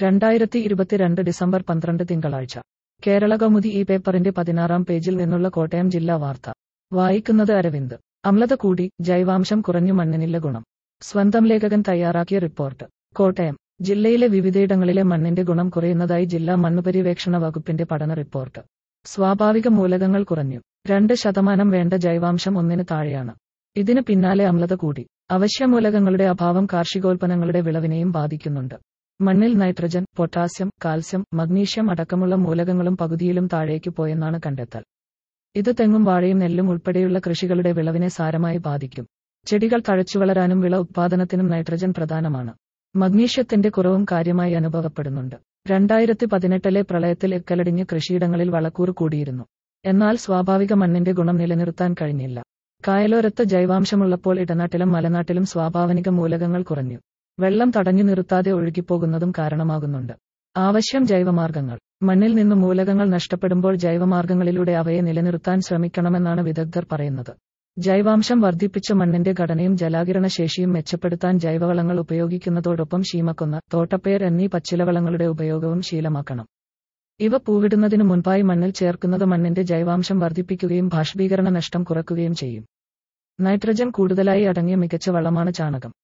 രണ്ടായിരത്തി ഇരുപത്തിരണ്ട് ഡിസംബർ പന്ത്രണ്ട് തിങ്കളാഴ്ച കേരള കൗമുദി ഈ പേപ്പറിന്റെ പതിനാറാം പേജിൽ നിന്നുള്ള കോട്ടയം ജില്ലാ വാർത്ത വായിക്കുന്നത് അരവിന്ദ് അമ്ലത കൂടി ജൈവാംശം കുറഞ്ഞു മണ്ണിനില്ല ഗുണം സ്വന്തം ലേഖകൻ തയ്യാറാക്കിയ റിപ്പോർട്ട് കോട്ടയം ജില്ലയിലെ വിവിധയിടങ്ങളിലെ മണ്ണിന്റെ ഗുണം കുറയുന്നതായി ജില്ലാ മണ്ണുപര്യവേക്ഷണ വകുപ്പിന്റെ പഠന റിപ്പോർട്ട് സ്വാഭാവിക മൂലകങ്ങൾ കുറഞ്ഞു രണ്ട് ശതമാനം വേണ്ട ജൈവാംശം ഒന്നിന് താഴെയാണ് ഇതിന് പിന്നാലെ അമ്ലത കൂടി അവശ്യമൂലകങ്ങളുടെ അഭാവം കാർഷികോൽപ്പന്നങ്ങളുടെ വിളവിനെയും ബാധിക്കുന്നുണ്ട് മണ്ണിൽ നൈട്രജൻ പൊട്ടാസ്യം കാൽസ്യം മഗ്നീഷ്യം അടക്കമുള്ള മൂലകങ്ങളും പകുതിയിലും താഴേക്ക് പോയെന്നാണ് കണ്ടെത്തൽ ഇത് തെങ്ങും വാഴയും നെല്ലും ഉൾപ്പെടെയുള്ള കൃഷികളുടെ വിളവിനെ സാരമായി ബാധിക്കും ചെടികൾ തഴച്ചുവളരാനും വിള ഉത്പാദനത്തിനും നൈട്രജൻ പ്രധാനമാണ് മഗ്നീഷ്യത്തിന്റെ കുറവും കാര്യമായി അനുഭവപ്പെടുന്നുണ്ട് രണ്ടായിരത്തി പതിനെട്ടിലെ പ്രളയത്തിൽ എക്കലടിഞ്ഞ് കൃഷിയിടങ്ങളിൽ വളക്കൂറ് കൂടിയിരുന്നു എന്നാൽ സ്വാഭാവിക മണ്ണിന്റെ ഗുണം നിലനിർത്താൻ കഴിഞ്ഞില്ല കായലോരത്ത് ജൈവാംശമുള്ളപ്പോൾ ഇടനാട്ടിലും മലനാട്ടിലും സ്വാഭാവിക മൂലകങ്ങൾ കുറഞ്ഞു വെള്ളം തടഞ്ഞു നിർത്താതെ ഒഴുകിപ്പോകുന്നതും കാരണമാകുന്നുണ്ട് ആവശ്യം ജൈവമാർഗങ്ങൾ മണ്ണിൽ നിന്ന് മൂലകങ്ങൾ നഷ്ടപ്പെടുമ്പോൾ ജൈവമാർഗങ്ങളിലൂടെ അവയെ നിലനിർത്താൻ ശ്രമിക്കണമെന്നാണ് വിദഗ്ധർ പറയുന്നത് ജൈവാംശം വർദ്ധിപ്പിച്ച മണ്ണിന്റെ ഘടനയും ജലാകിരണ ശേഷിയും മെച്ചപ്പെടുത്താൻ ജൈവവളങ്ങൾ ഉപയോഗിക്കുന്നതോടൊപ്പം ശീമക്കൊന്ന തോട്ടപ്പയർ എന്നീ പച്ചിലവളങ്ങളുടെ ഉപയോഗവും ശീലമാക്കണം ഇവ പൂവിടുന്നതിനു മുൻപായി മണ്ണിൽ ചേർക്കുന്നത് മണ്ണിന്റെ ജൈവാംശം വർദ്ധിപ്പിക്കുകയും ബാഷ്പീകരണ നഷ്ടം കുറയ്ക്കുകയും ചെയ്യും നൈട്രജൻ കൂടുതലായി അടങ്ങിയ മികച്ച വളമാണ് ചാണകം